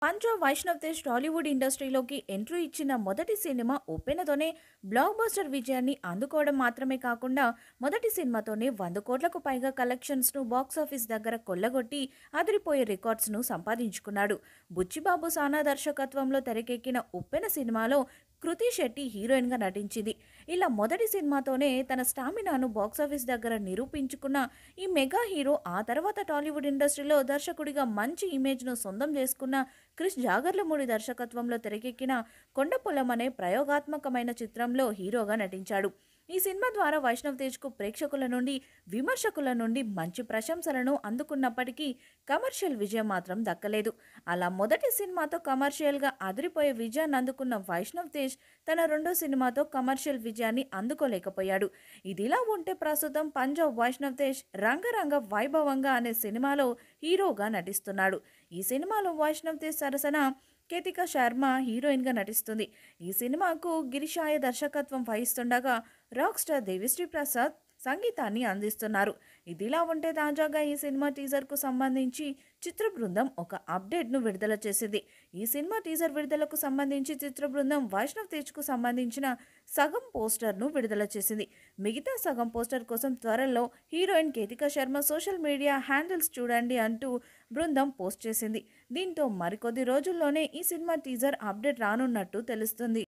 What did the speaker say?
పంజాబ్ వైష్ణవ్ తేజ్ టాలీవుడ్ ఇండస్ట్రీలోకి ఎంట్రీ ఇచ్చిన మొదటి సినిమా ఒప్పెనతోనే బ్లాక్ బస్టర్ విజయాన్ని అందుకోవడం మాత్రమే కాకుండా మొదటి సినిమాతోనే వంద కోట్లకు పైగా కలెక్షన్స్ను బాక్సాఫీస్ దగ్గర కొల్లగొట్టి అదిరిపోయే రికార్డ్స్ను సంపాదించుకున్నాడు బుచ్చిబాబు సానా దర్శకత్వంలో తెరకెక్కిన ఉప్పెన సినిమాలో కృతి శెట్టి హీరోయిన్గా నటించింది ఇలా మొదటి సినిమాతోనే తన స్టామినాను బాక్సాఫీస్ దగ్గర నిరూపించుకున్న ఈ మెగా హీరో ఆ తర్వాత టాలీవుడ్ ఇండస్ట్రీలో దర్శకుడిగా మంచి ఇమేజ్ను సొంతం చేసుకున్న క్రిష్ జాగర్లమూడి దర్శకత్వంలో తెరకెక్కిన కొండపొలం అనే ప్రయోగాత్మకమైన చిత్రంలో హీరోగా నటించాడు ఈ సినిమా ద్వారా వైష్ణవ్ తేజ్కు ప్రేక్షకుల నుండి విమర్శకుల నుండి మంచి ప్రశంసలను అందుకున్నప్పటికీ కమర్షియల్ విజయం మాత్రం దక్కలేదు అలా మొదటి సినిమాతో కమర్షియల్గా అదిరిపోయే విజయాన్ని అందుకున్న వైష్ణవ్ తేజ్ తన రెండో సినిమాతో కమర్షియల్ విజయాన్ని అందుకోలేకపోయాడు ఇదిలా ఉంటే ప్రస్తుతం పంజాబ్ వైష్ణవ్ తేజ్ రంగరంగ వైభవంగా అనే సినిమాలో హీరోగా నటిస్తున్నాడు ఈ సినిమాలో వైష్ణవ్ తేజ్ సరసన కేతిక శర్మ హీరోయిన్గా నటిస్తుంది ఈ సినిమాకు గిరిషాయ దర్శకత్వం వహిస్తుండగా రాక్ స్టార్ దేవిశ్రీ ప్రసాద్ సంగీతాన్ని అందిస్తున్నారు ఇదిలా ఉంటే తాజాగా ఈ సినిమా టీజర్కు సంబంధించి చిత్ర బృందం ఒక అప్డేట్ను విడుదల చేసింది ఈ సినిమా టీజర్ విడుదలకు సంబంధించి చిత్ర బృందం వైష్ణవ్ తేజ్కు సంబంధించిన సగం పోస్టర్ను విడుదల చేసింది మిగతా సగం పోస్టర్ కోసం త్వరలో heroine Ketika Sharma social media handles చూడండి అంటూ బృందం పోస్ట్ చేసింది దీంతో మరికొద్ది రోజుల్లోనే ఈ సినిమా టీజర్ అప్డేట్ రానున్నట్టు తెలుస్తుంది